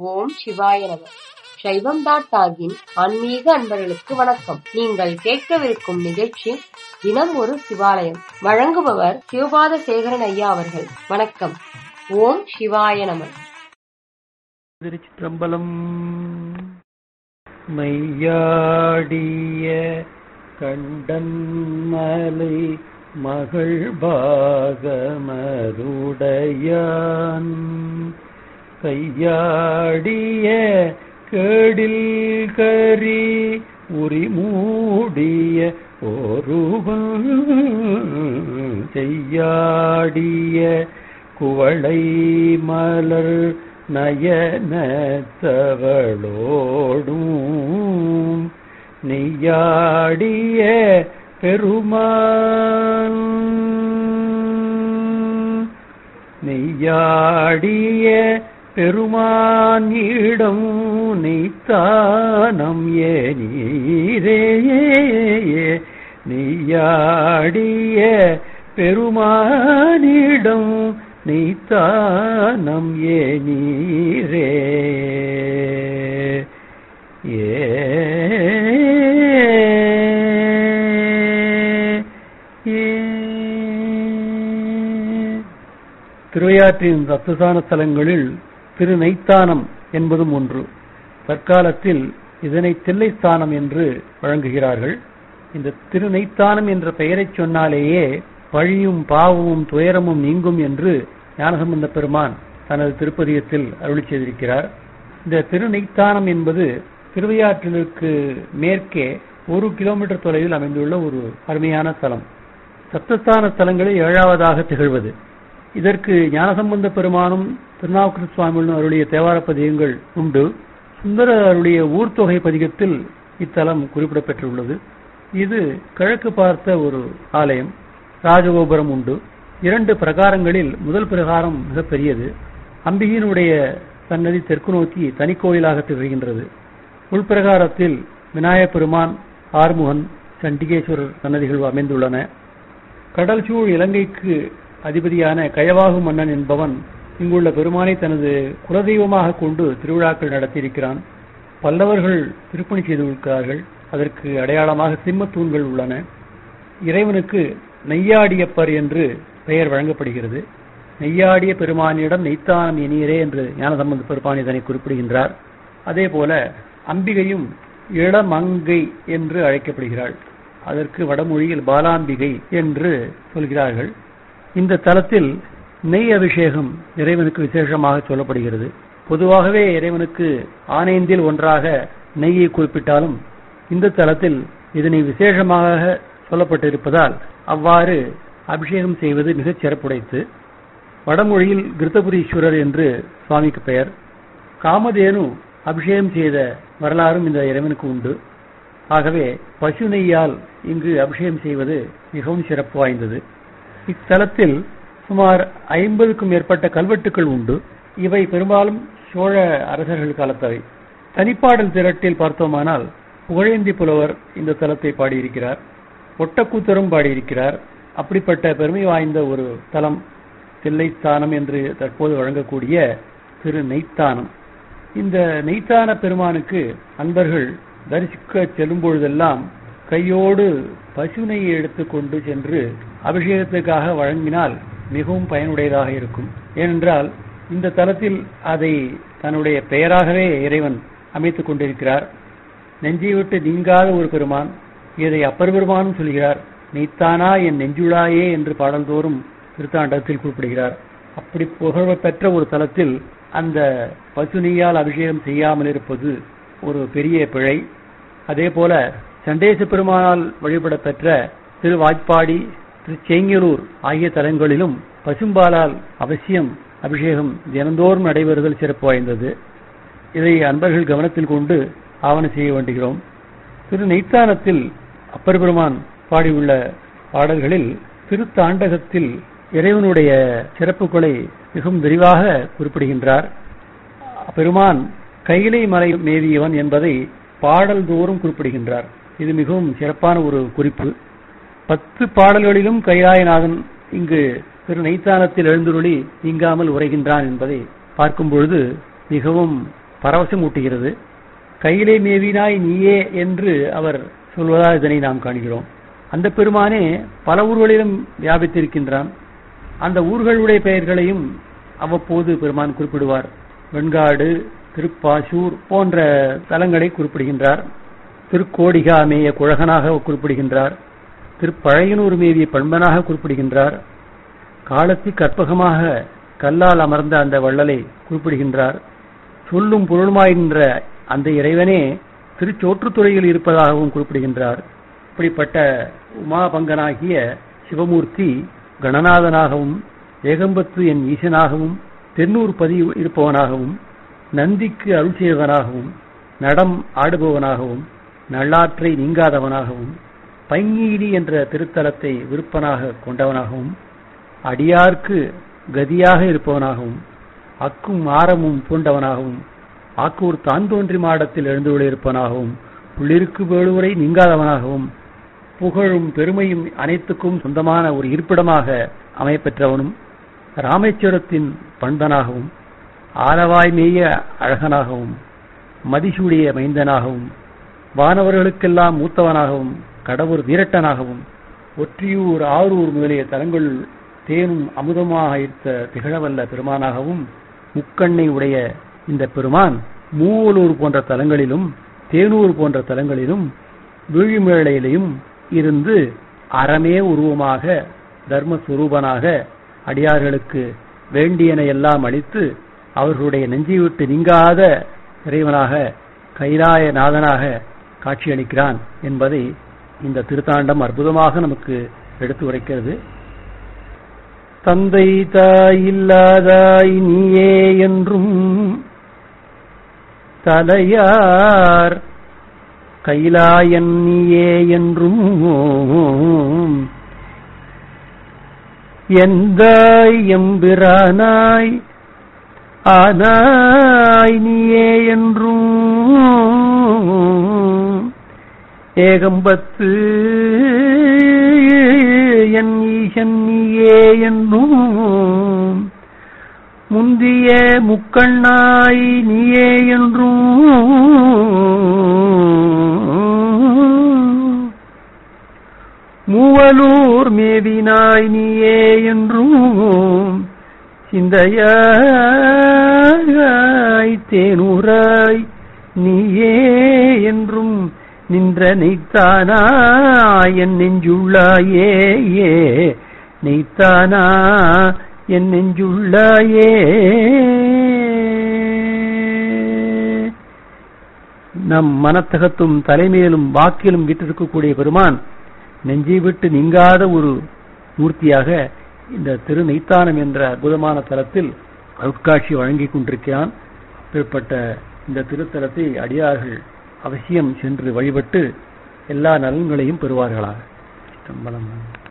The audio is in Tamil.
ஓம் சிவாய நம சைவம் டாட் டாகின் ஆன்மீக அன்பர்களுக்கு வணக்கம் நீங்கள் கேட்கவிருக்கும் நிகழ்ச்சி தினம் ஒரு சிவாலயம் வழங்குபவர் சிவபாத சேகரன் ஐயா அவர்கள் வணக்கம் ஓம் சிவாய நம திருச்சிற்றம்பலம் மையாடிய கண்டன்மலை மகள் பாகமருடையான் கையாடிய கேடில் கரி உரிமூடிய ஒருவன் செய்யாடிய குவளை மலர் நயனத்தவளோடும் நெய்யாடிய பெருமான் நெய்யாடிய பெருமான் இடம் நெய்த்தானம் ஏ நீரே நெய்யாடிய பெருமானிடம் நீத்தானம் ஏ நீரே ஏ திருவையாற்றின் ரத்தசான ஸ்தலங்களில் திரு நெய்த்தானம் என்பதும் ஒன்று தற்காலத்தில் இதனை தில்லைஸ்தானம் என்று வழங்குகிறார்கள் இந்த திரு நெய்த்தானம் என்ற பெயரைச் சொன்னாலேயே பழியும் பாவமும் துயரமும் நீங்கும் என்று ஞானசம்பந்த பெருமான் தனது திருப்பதியத்தில் அருளி செய்திருக்கிறார் இந்த திருநெய்த்தானம் என்பது திருவையாற்றிற்கு மேற்கே ஒரு கிலோமீட்டர் தொலைவில் அமைந்துள்ள ஒரு அருமையான தலம் சப்தஸ்தான தலங்களில் ஏழாவதாக திகழ்வது இதற்கு ஞானசம்பந்த பெருமானும் திருநாவுக்கர சுவாமிகளும் அருளிய தேவார பதிகங்கள் உண்டு சுந்தர அருளிய ஊர்த்தொகை பதிகத்தில் இத்தலம் குறிப்பிடப்பெற்றுள்ளது இது கிழக்கு பார்த்த ஒரு ஆலயம் ராஜகோபுரம் உண்டு இரண்டு பிரகாரங்களில் முதல் பிரகாரம் மிக பெரியது அம்பிகையினுடைய சன்னதி தெற்கு நோக்கி தனி கோயிலாக திகழ்கின்றது உள்பிரகாரத்தில் விநாயகப் பெருமான் ஆறுமுகன் சண்டிகேஸ்வரர் சன்னதிகள் அமைந்துள்ளன கடல் சூழ் இலங்கைக்கு அதிபதியான கயவாகு மன்னன் என்பவன் இங்குள்ள பெருமானை தனது குலதெய்வமாக கொண்டு திருவிழாக்கள் நடத்தியிருக்கிறான் பல்லவர்கள் திருப்பணி செய்திருக்கிறார்கள் அதற்கு அடையாளமாக சிம்மத்தூண்கள் உள்ளன இறைவனுக்கு நெய்யாடியப்பர் என்று பெயர் வழங்கப்படுகிறது நெய்யாடிய பெருமானிடம் நெய்த்தானம் இனியரே என்று ஞானசம்பந்த பெருமான் இதனை குறிப்பிடுகின்றார் அதே போல அம்பிகையும் இளமங்கை என்று அழைக்கப்படுகிறாள் அதற்கு வடமொழியில் பாலாம்பிகை என்று சொல்கிறார்கள் இந்த தலத்தில் நெய் அபிஷேகம் இறைவனுக்கு விசேஷமாக சொல்லப்படுகிறது பொதுவாகவே இறைவனுக்கு ஆனைந்தில் ஒன்றாக நெய்யை குறிப்பிட்டாலும் இந்த தலத்தில் இதனை விசேஷமாக சொல்லப்பட்டிருப்பதால் அவ்வாறு அபிஷேகம் செய்வது மிகச் சிறப்புடைத்து வடமொழியில் கிருத்தபுரீஸ்வரர் என்று சுவாமிக்கு பெயர் காமதேனு அபிஷேகம் செய்த வரலாறும் இந்த இறைவனுக்கு உண்டு ஆகவே பசு நெய்யால் இங்கு அபிஷேகம் செய்வது மிகவும் சிறப்பு வாய்ந்தது இத்தலத்தில் சுமார் ஐம்பதுக்கும் மேற்பட்ட கல்வெட்டுக்கள் உண்டு இவை பெரும்பாலும் சோழ அரசர்கள் காலத்தவை தனிப்பாடல் திரட்டில் பார்த்தோமானால் புகழேந்தி புலவர் இந்த தலத்தை பாடியிருக்கிறார் ஒட்டக்கூத்தரும் பாடியிருக்கிறார் அப்படிப்பட்ட பெருமை வாய்ந்த ஒரு தலம் தில்லைஸ்தானம் என்று தற்போது வழங்கக்கூடிய திரு நெய்த்தானம் இந்த நெய்த்தான பெருமானுக்கு அன்பர்கள் தரிசிக்க செல்லும் பொழுதெல்லாம் கையோடு பசுனையை எடுத்துக்கொண்டு சென்று அபிஷேகத்துக்காக வழங்கினால் மிகவும் பயனுடையதாக இருக்கும் ஏனென்றால் இந்த தலத்தில் அதை தன்னுடைய பெயராகவே இறைவன் அமைத்துக் கொண்டிருக்கிறார் நெஞ்சை விட்டு நீங்காத ஒரு பெருமான் இதை அப்பர் பெருமானும் சொல்கிறார் நெய்த்தானா என் நெஞ்சுளாயே என்று பாடல்தோறும் திருத்தாண்டத்தில் குறிப்பிடுகிறார் அப்படி புகழ பெற்ற ஒரு தலத்தில் அந்த பசுனியால் அபிஷேகம் செய்யாமல் இருப்பது ஒரு பெரிய பிழை அதே போல சண்டேச பெருமானால் வழிபட பெற்ற திரு வாய்ப்பாடி திரு செங்கலூர் ஆகிய தலங்களிலும் பசும்பாலால் அவசியம் அபிஷேகம் தினந்தோறும் நடைபெறுதல் சிறப்பு வாய்ந்தது இதை அன்பர்கள் கவனத்தில் கொண்டு ஆவணம் செய்ய வேண்டுகிறோம் திரு நெய்த்தானத்தில் அப்பர் பெருமான் பாடியுள்ள பாடல்களில் திருத்தாண்டகத்தில் இறைவனுடைய சிறப்புகளை மிகவும் விரிவாக குறிப்பிடுகின்றார் பெருமான் கையிலை மலை மேவியவன் என்பதை பாடல் தோறும் குறிப்பிடுகின்றார் இது மிகவும் சிறப்பான ஒரு குறிப்பு பத்து பாடல்களிலும் கைலாயநாதன் இங்கு திரு நெய்த்தானத்தில் எழுந்துருளி நீங்காமல் உரைகின்றான் என்பதை பார்க்கும் பொழுது மிகவும் பரவசம் ஊட்டுகிறது கையிலே மேவினாய் நீயே என்று அவர் சொல்வதால் இதனை நாம் காண்கிறோம் அந்த பெருமானே பல ஊர்களிலும் வியாபித்திருக்கின்றான் அந்த ஊர்களுடைய பெயர்களையும் அவ்வப்போது பெருமான் குறிப்பிடுவார் வெண்காடு திருப்பாசூர் போன்ற தலங்களை குறிப்பிடுகின்றார் திருக்கோடிகா மேய குழகனாக குறிப்பிடுகின்றார் திருப்பழையனூர் மேவிய பண்பனாக குறிப்பிடுகின்றார் காலத்தி கற்பகமாக கல்லால் அமர்ந்த அந்த வள்ளலை குறிப்பிடுகின்றார் சொல்லும் பொருளுமாயின்ற அந்த இறைவனே திருச்சோற்றுத்துறையில் இருப்பதாகவும் குறிப்பிடுகின்றார் இப்படிப்பட்ட உமாபங்கனாகிய சிவமூர்த்தி கணநாதனாகவும் ஏகம்பத்து என் ஈசனாகவும் தென்னூர் பதி இருப்பவனாகவும் நந்திக்கு அருள் செய்வனாகவும் நடம் ஆடுபவனாகவும் நல்லாற்றை நீங்காதவனாகவும் பைங்கீடி என்ற திருத்தலத்தை விருப்பனாக கொண்டவனாகவும் அடியார்க்கு கதியாக இருப்பவனாகவும் அக்கும் ஆரமும் பூண்டவனாகவும் ஆக்கூர் தான் தோன்றி மாடத்தில் எழுந்துள்ளிருப்பவனாகவும் புள்ளிருக்கு வேடுவரை நீங்காதவனாகவும் புகழும் பெருமையும் அனைத்துக்கும் சொந்தமான ஒரு இருப்பிடமாக அமையப்பெற்றவனும் ராமேஸ்வரத்தின் பண்பனாகவும் ஆலவாய் மேய அழகனாகவும் மதிசூடிய மைந்தனாகவும் வானவர்களுக்கெல்லாம் மூத்தவனாகவும் கடவுர் வீரட்டனாகவும் ஒற்றியூர் ஆரூர் முதலிய தலங்கள் தேனும் அமுதமாக ஈர்த்த திகழவல்ல பெருமானாகவும் முக்கண்ணை உடைய இந்த பெருமான் மூவலூர் போன்ற தலங்களிலும் தேனூர் போன்ற தலங்களிலும் வீழிமேளையிலையும் இருந்து அறமே உருவமாக தர்மஸ்வரூபனாக அடியார்களுக்கு வேண்டியன எல்லாம் அளித்து அவர்களுடைய நெஞ்சை விட்டு நீங்காத இறைவனாக கைலாய நாதனாக காட்சியளிக்கிறான் என்பதை இந்த திருத்தாண்டம் அற்புதமாக நமக்கு எடுத்து உரைக்கிறது தந்தை தாய் இல்லாதாய் நீயே என்றும் தலையார் கைலாயன் நீயே என்றும் எந்தாய் எம்பிரானாய் ஆனாய் நீயே என்றும் ஏகம்பத்து என் ஈசன் நீயே என்னும் முந்திய முக்கண்ணாய் நீயே என்றும் மூவலூர் மேவினாய் நீயே என்றும் சிந்தையாய் தேனூராய் நீயே என்றும் நின்ற நெய்த்தானா என் நெஞ்சுள்ளாயே ஏ நெய்த்தானா என் நெஞ்சுள்ளாயே நம் மனத்தகத்தும் தலைமையிலும் வாக்கிலும் வீட்டிருக்கக்கூடிய பெருமான் நெஞ்சை விட்டு நீங்காத ஒரு மூர்த்தியாக இந்த திரு நெய்த்தானம் என்ற அற்புதமான தலத்தில் அருட்காட்சி வழங்கிக் கொண்டிருக்கிறான் அப்படிப்பட்ட இந்த திருத்தலத்தை அடியார்கள் அவசியம் சென்று வழிபட்டு எல்லா நலன்களையும் பெறுவார்களாக சிதம்பரம்